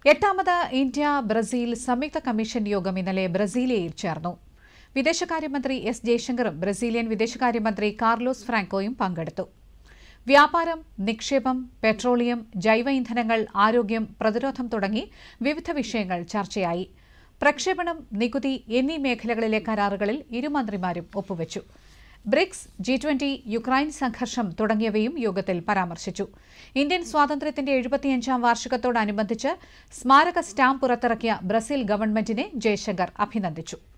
എട്ടാമത് India Brazil സംയുക്ത commission യോഗം ഇന്നലെ ബ്രസീലിയയിൽ ചേർന്നു വിദേശകാര്യമന്ത്രി എസ് ജയശങ്കറും ബ്രസീലിയൻ വിദേശകാര്യമന്ത്രി കാർലോസ് ഫ്രാങ്കോയും പങ്കെടുത്തു വ്യാപാരം നിക്ഷേപം പെട്രോളിയം ജൈവ ഇന്ധനങ്ങൾ ആരോഗ്യം പ്രതിരോധം തുടങ്ങി വിവിധ വിഷയങ്ങൾ ചർച്ചയായി പ്രക്ഷേപണം നികുതി എന്നീ മേഖലകളിലെ കരാറുകളിൽ ഇരുമന്ത്രിമാരും ഒപ്പുവച്ചു ബ്രിക്സ് ജി ട്വന്റി യുക്രൈൻ സംഘർഷം തുടങ്ങിയവയും യോഗത്തിൽ പരാമർശിച്ചു ഇന്ത്യൻ സ്വാതന്ത്ര്യത്തിന്റെ എഴുപത്തിയഞ്ചാം വാർഷികത്തോടനുബന്ധിച്ച് സ്മാരക സ്റ്റാമ്പ് പുറത്തിറക്കിയ ബ്രസീൽ ഗവൺമെന്റിനെ ജയശങ്കർ അഭിനന്ദിച്ചു